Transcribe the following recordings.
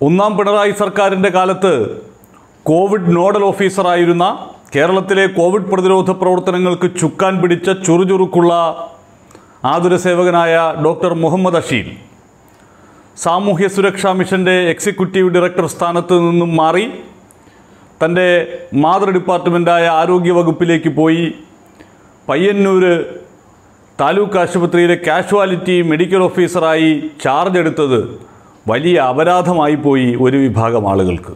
ഒന്നാം പിണറായി സർക്കാരിൻ്റെ കാലത്ത് കോവിഡ് നോഡൽ ഓഫീസറായിരുന്ന കേരളത്തിലെ കോവിഡ് പ്രതിരോധ പ്രവർത്തനങ്ങൾക്ക് ചുക്കാൻ പിടിച്ച ചുറുചുറുക്കുള്ള ആതുര സേവകനായ ഡോക്ടർ മുഹമ്മദ് അഷീൽ സാമൂഹ്യ സുരക്ഷാ മിഷൻ്റെ എക്സിക്യൂട്ടീവ് ഡയറക്ടർ സ്ഥാനത്ത് നിന്നും മാറി തൻ്റെ മാതൃ ഡിപ്പാർട്ട്മെൻറ്റായ ആരോഗ്യ വകുപ്പിലേക്ക് പോയി പയ്യന്നൂർ താലൂക്ക് ആശുപത്രിയിലെ കാഷ്വാലിറ്റി മെഡിക്കൽ ഓഫീസറായി ചാർജ് എടുത്തത് വലിയ അപരാധമായി പോയി ഒരു വിഭാഗം ആളുകൾക്ക്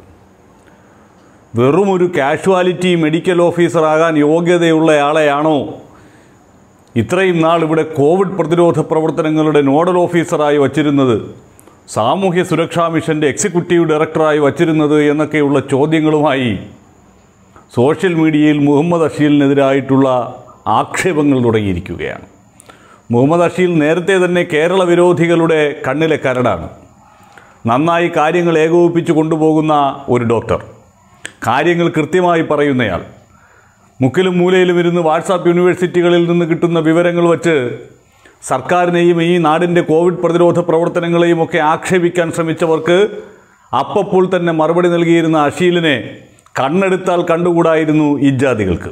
വെറും ഒരു കാഷ്വാലിറ്റി മെഡിക്കൽ ഓഫീസറാകാൻ യോഗ്യതയുള്ളയാളെയാണോ ഇത്രയും നാൾ ഇവിടെ കോവിഡ് പ്രതിരോധ പ്രവർത്തനങ്ങളുടെ നോഡൽ ഓഫീസറായി വച്ചിരുന്നത് സാമൂഹ്യ സുരക്ഷാ മിഷൻ്റെ എക്സിക്യൂട്ടീവ് ഡയറക്ടറായി വച്ചിരുന്നത് എന്നൊക്കെയുള്ള ചോദ്യങ്ങളുമായി സോഷ്യൽ മീഡിയയിൽ മുഹമ്മദ് അഷീലിനെതിരായിട്ടുള്ള ആക്ഷേപങ്ങൾ തുടങ്ങിയിരിക്കുകയാണ് മുഹമ്മദ് അഷീൽ നേരത്തെ തന്നെ കേരള വിരോധികളുടെ കണ്ണിലെ കരടാണ് നന്നായി കാര്യങ്ങൾ ഏകോപിപ്പിച്ച് കൊണ്ടുപോകുന്ന ഒരു ഡോക്ടർ കാര്യങ്ങൾ കൃത്യമായി പറയുന്നയാൾ മുക്കിലും മൂലയിലും ഇരുന്ന് വാട്സാപ്പ് യൂണിവേഴ്സിറ്റികളിൽ നിന്ന് കിട്ടുന്ന വിവരങ്ങൾ വച്ച് സർക്കാരിനെയും ഈ നാടിൻ്റെ കോവിഡ് പ്രതിരോധ പ്രവർത്തനങ്ങളെയും ഒക്കെ ആക്ഷേപിക്കാൻ ശ്രമിച്ചവർക്ക് അപ്പപ്പോൾ തന്നെ മറുപടി നൽകിയിരുന്ന അഷീലിനെ കണ്ണെടുത്താൽ കണ്ടുകൂടായിരുന്നു ഇജാതികൾക്ക്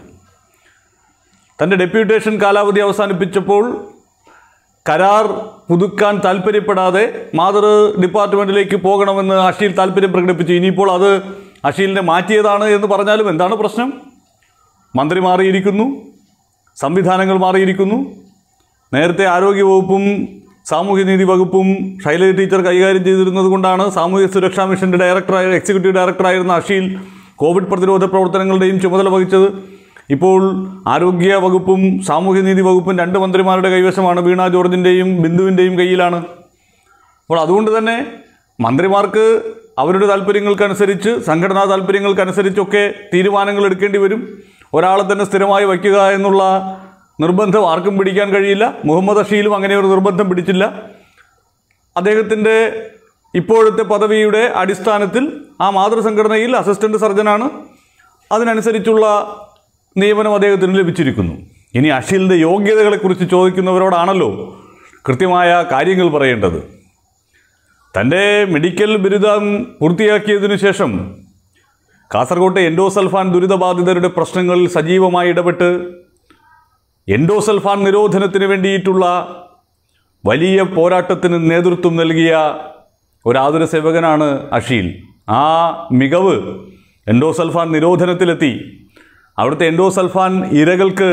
തൻ്റെ ഡെപ്യൂട്ടേഷൻ കാലാവധി അവസാനിപ്പിച്ചപ്പോൾ കരാർ പുതുക്കാൻ താല്പര്യപ്പെടാതെ മാതൃ ഡിപ്പാർട്ട്മെൻറ്റിലേക്ക് പോകണമെന്ന് അഷീൽ താല്പര്യം പ്രകടിപ്പിച്ചു ഇനിയിപ്പോൾ അത് അഷീലിനെ മാറ്റിയതാണ് എന്ന് പറഞ്ഞാലും എന്താണ് പ്രശ്നം മന്ത്രി മാറിയിരിക്കുന്നു സംവിധാനങ്ങൾ മാറിയിരിക്കുന്നു നേരത്തെ ആരോഗ്യവകുപ്പും സാമൂഹ്യനീതി വകുപ്പും ശൈലജ ടീച്ചർ കൈകാര്യം ചെയ്തിരുന്നത് കൊണ്ടാണ് സാമൂഹ്യ സുരക്ഷാ മിഷൻ്റെ ഡയറക്ടറായ എക്സിക്യൂട്ടീവ് ഡയറക്ടറായിരുന്ന അഷീൽ കോവിഡ് പ്രതിരോധ പ്രവർത്തനങ്ങളുടെയും ചുമതല വഹിച്ചത് ഇപ്പോൾ ആരോഗ്യ വകുപ്പും സാമൂഹ്യനീതി വകുപ്പും രണ്ട് മന്ത്രിമാരുടെ കൈവശമാണ് വീണ ജോർജിൻ്റെയും ബിന്ദുവിൻ്റെയും കയ്യിലാണ് അപ്പോൾ അതുകൊണ്ട് തന്നെ മന്ത്രിമാർക്ക് അവരുടെ താല്പര്യങ്ങൾക്കനുസരിച്ച് സംഘടനാ താല്പര്യങ്ങൾക്കനുസരിച്ചൊക്കെ തീരുമാനങ്ങൾ എടുക്കേണ്ടി വരും ഒരാളെ തന്നെ സ്ഥിരമായി വയ്ക്കുക എന്നുള്ള നിർബന്ധം ആർക്കും പിടിക്കാൻ കഴിയില്ല മുഹമ്മദ് അഷീലും അങ്ങനെ ഒരു നിർബന്ധം പിടിച്ചില്ല അദ്ദേഹത്തിൻ്റെ ഇപ്പോഴത്തെ പദവിയുടെ അടിസ്ഥാനത്തിൽ ആ മാതൃസംഘടനയിൽ അസിസ്റ്റന്റ് സർജനാണ് അതിനനുസരിച്ചുള്ള നിയമനം അദ്ദേഹത്തിന് ലഭിച്ചിരിക്കുന്നു ഇനി അഷീലിൻ്റെ യോഗ്യതകളെക്കുറിച്ച് ചോദിക്കുന്നവരോടാണല്ലോ കൃത്യമായ കാര്യങ്ങൾ പറയേണ്ടത് തൻ്റെ മെഡിക്കൽ ബിരുദം പൂർത്തിയാക്കിയതിനു ശേഷം കാസർകോട്ടെ എൻഡോസൾഫാൻ ദുരിതബാധിതരുടെ പ്രശ്നങ്ങളിൽ സജീവമായി ഇടപെട്ട് എൻഡോസൾഫാൻ നിരോധനത്തിന് വേണ്ടിയിട്ടുള്ള വലിയ പോരാട്ടത്തിന് നേതൃത്വം നൽകിയ ഒരു ആതുര സേവകനാണ് അഷീൽ ആ മികവ് എൻഡോസൾഫാൻ നിരോധനത്തിലെത്തി അവിടുത്തെ എൻഡോസൾഫാൻ ഇരകൾക്ക്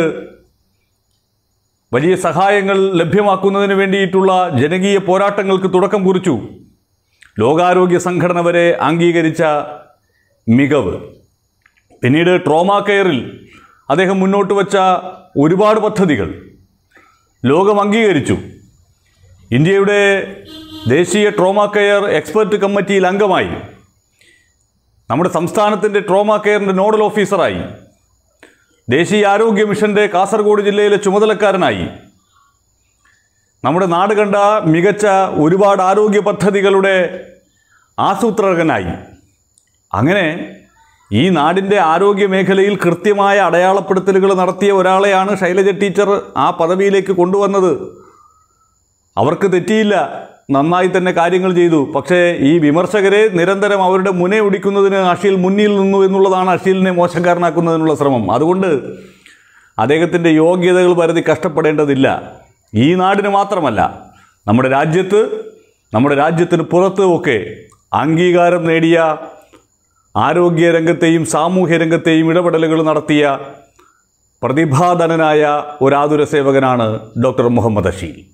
വലിയ സഹായങ്ങൾ ലഭ്യമാക്കുന്നതിന് വേണ്ടിയിട്ടുള്ള ജനകീയ പോരാട്ടങ്ങൾക്ക് തുടക്കം കുറിച്ചു ലോകാരോഗ്യ സംഘടന വരെ അംഗീകരിച്ച മികവ് പിന്നീട് ട്രോമാ കെയറിൽ അദ്ദേഹം മുന്നോട്ട് വച്ച ഒരുപാട് പദ്ധതികൾ ലോകം അംഗീകരിച്ചു ഇന്ത്യയുടെ ദേശീയ ട്രോമാ കെയർ എക്സ്പെർട്ട് കമ്മിറ്റിയിൽ അംഗമായി നമ്മുടെ സംസ്ഥാനത്തിൻ്റെ ട്രോമാ കെയറിൻ്റെ നോഡൽ ഓഫീസറായി ദേശീയ ആരോഗ്യ മിഷൻ്റെ കാസർഗോഡ് ജില്ലയിലെ ചുമതലക്കാരനായി നമ്മുടെ നാട് കണ്ട മികച്ച ഒരുപാട് ആരോഗ്യ പദ്ധതികളുടെ ആസൂത്രകനായി അങ്ങനെ ഈ നാടിൻ്റെ ആരോഗ്യ മേഖലയിൽ കൃത്യമായ അടയാളപ്പെടുത്തലുകൾ നടത്തിയ ഒരാളെയാണ് ശൈലജ ടീച്ചർ ആ പദവിയിലേക്ക് കൊണ്ടുവന്നത് അവർക്ക് തെറ്റിയില്ല നന്നായി തന്നെ കാര്യങ്ങൾ ചെയ്തു പക്ഷേ ഈ വിമർശകരെ നിരന്തരം അവരുടെ മുനെ ഒടിക്കുന്നതിന് അഷീൽ മുന്നിൽ നിന്നു എന്നുള്ളതാണ് അഷീലിനെ മോശക്കാരനാക്കുന്നതിനുള്ള ശ്രമം അതുകൊണ്ട് അദ്ദേഹത്തിൻ്റെ യോഗ്യതകൾ പരതി കഷ്ടപ്പെടേണ്ടതില്ല ഈ നാടിന് മാത്രമല്ല നമ്മുടെ രാജ്യത്ത് നമ്മുടെ രാജ്യത്തിന് പുറത്തുമൊക്കെ അംഗീകാരം നേടിയ ആരോഗ്യ രംഗത്തെയും സാമൂഹ്യ രംഗത്തെയും ഇടപെടലുകൾ നടത്തിയ പ്രതിഭാധനനായ ഒരാതുര സേവകനാണ് ഡോക്ടർ മുഹമ്മദ് അഷീൽ